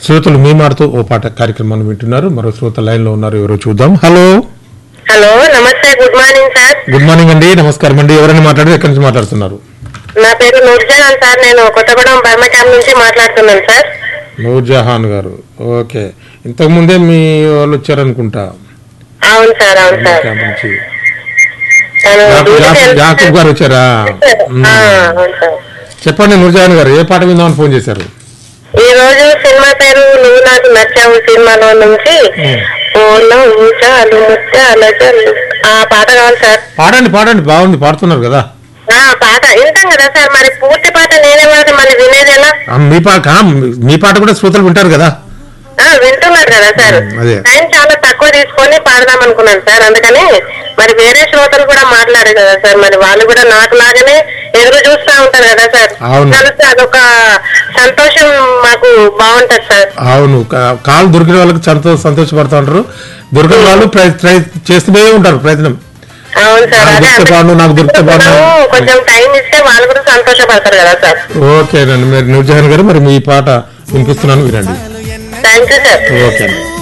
శ్రోతలు మీ మాటతో ఓ పాట కార్యక్రమాన్ని వింటున్నారు మరో శ్రోత లైన్ లో ఉన్నారు ఎవరో చూద్దాం హలో హలో నమస్తే good morning sir good morning అండి నమస్కారం అండి ఎవరైనా మాట్లాడారు ఎక్కడి నుంచి మాట్లాడుతున్నారు నా పేరు నూర్జహాన్ సార్ నేను కొత్తగూడెం బర్మ క్యాంప్ నుంచి మాట్లాడుతున్నాను సార్ నూర్జహాన్ గారు ఓకే ఇంతకు ముందే మీ వాళ్ళు వచ్చారనుకుంటా అవును సార్ అవును సార్ క్యాంప్ నుంచి తను యాకూబ్- డ్యూటీకి యాకూబ్- యాకూబ్ గారు వచ్చారా మ్మ్. ఆ, అవును సార్ చెప్పండి నూర్జహాన్ గారు ఏ పాట విందామని ఫోన్ చేశారు ఈ రోజు సినిమా పేరు నువ్వు నాకు నచ్చావు సినిమాలో నుంచి ఓ నవ్వు చాలు ముత్యాల జల్లు ఆ పాట కావాలి సార్ పాడండి పాడండి బాగుంది పాడుతున్నారు కదా ఆ పాట వింటాం కదా సార్ మరి పూర్తి పాట నేనే పాడితే మళ్ళీ వినేది ఎలా ఆ, మీ పాట ఆ, మీ పాట కూడా శ్రోతలు వింటారు కదా ఆ, వింటున్నారు కదా సార్ అదే. టైం చాలా తక్కువ తీసుకొని పాడదాం అనుకున్నాను సార్ అందుకని మరి వేరే శ్రోతలు కూడా మాట్లాడారు కదా సార్ మరి వాళ్ళు కూడా నాకు లాగానే ఎదురు చూస్తా ఉంటారు కదా సార్ అవును. కలిసి అదొక సంతోషం మాకు బాగుంటది సార్ అవును కా- కాలు దొరికిన వాళ్ళకి సంతో సంతోషపడుతూ ఉంటారు దొరికిన వాళ్ళు ప్రయ- ప్రయ- చేస్తూనే ఉంటారు ప్రయత్నం అవును సార్ నాకు అదే దొరికితే బాగుండు, నాకు దొరికితే బాగుండు. మనం కొంచెం టైం ఇస్తే వాళ్ళు కూడా సంతోషపడతారు కదా సార్ ఓకేనండి మీరు నూర్జహాన్ గారు మరి మీ పాట వినిపిస్తున్నాను వినండి థ్యాంక్ యూ సార్ ఓకే అండి